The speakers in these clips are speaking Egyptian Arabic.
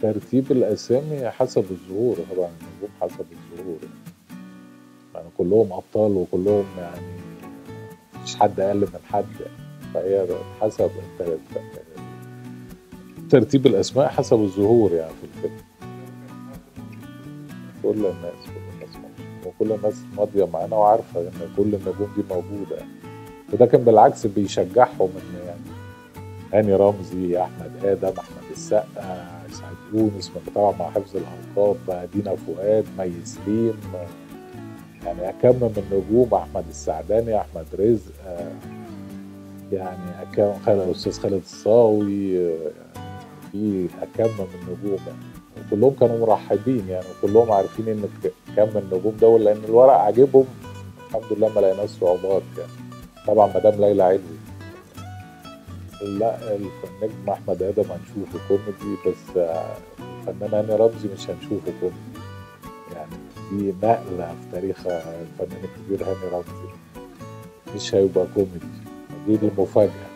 ترتيب الاسامي حسب الظهور طبعا النجوم حسب الظهور يعني كلهم ابطال وكلهم يعني مفيش حد اقل من حد فهي حسب ترتيب الاسماء حسب الظهور يعني في الفيلم كل الناس كل الناس موجودة. وكل الناس ماضيه معانا وعارفه ان كل النجوم دي موجوده يعني. وده كان بالعكس بيشجعهم ان يعني هاني رمزي احمد ادم احمد السقا سعد يونس من طبعا مع حفظ الالقاب دينا فؤاد مي سليم يعني اكم من نجوم احمد السعداني احمد رزق يعني اكم خالد الاستاذ خالد الصاوي يعني في اكم من نجوم يعني وكلهم كانوا مرحبين يعني وكلهم عارفين ان كم النجوم دول لان الورق عاجبهم الحمد لله ما لقيناش صعوبات يعني طبعا مدام ليلى علوي لا النجم احمد ادم هنشوفه كوميدي بس الفنان هاني رمزي مش هنشوفه كوميدي يعني دي نقله في تاريخ الفنان الكبير هاني رمزي مش هيبقى كوميدي دي المفاجاه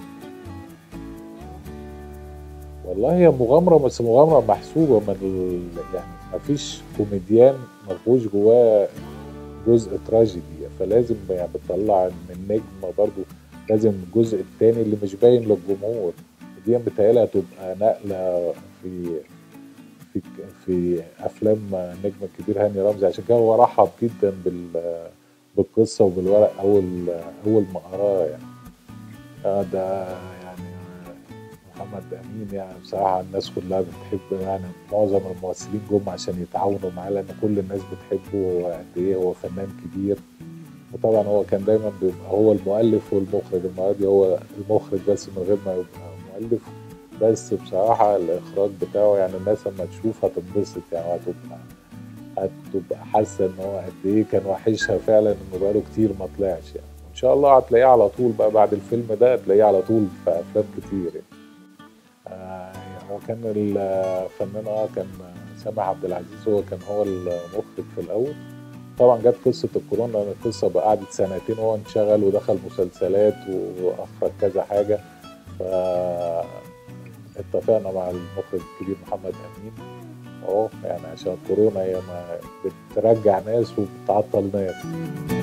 والله هي مغامرة بس مغامرة محسوبة من ال... يعني مفيش كوميديان مفهوش جواه جزء تراجيدي فلازم يعني بتطلع ان النجم برضو لازم الجزء التاني اللي مش باين للجمهور دي بتهيألي هتبقى نقلة في في في افلام نجم الكبير هاني رمزي عشان كده هو رحب جدا بال بالقصه وبالورق اول اول ما قراه يعني آه ده يعني محمد امين يعني بصراحه الناس كلها بتحب يعني معظم الممثلين جم عشان يتعاونوا معاه لان كل الناس بتحبه وقد ايه هو فنان كبير وطبعا هو كان دايما بيبقى هو المؤلف والمخرج المره دي هو المخرج بس من غير ما يبقى مؤلف بس بصراحه الاخراج بتاعه يعني الناس لما تشوف هتنبسط يعني هتبقى هتبقى حاسه ان هو قد ايه كان وحشها فعلا انه بقاله كتير ما طلعش يعني وان شاء الله هتلاقيه على طول بقى بعد الفيلم ده هتلاقيه على طول في افلام كتير يعني. آه يعني هو كان الفنان اه كان سامح عبد العزيز هو كان هو المخرج في الاول طبعا جت قصه الكورونا لان القصه بقى قعدت سنتين وهو انشغل ودخل مسلسلات واخرج كذا حاجه ف اتفقنا مع المخرج الكبير محمد امين اهو يعني عشان الكورونا هي ما بترجع ناس وبتعطل ناس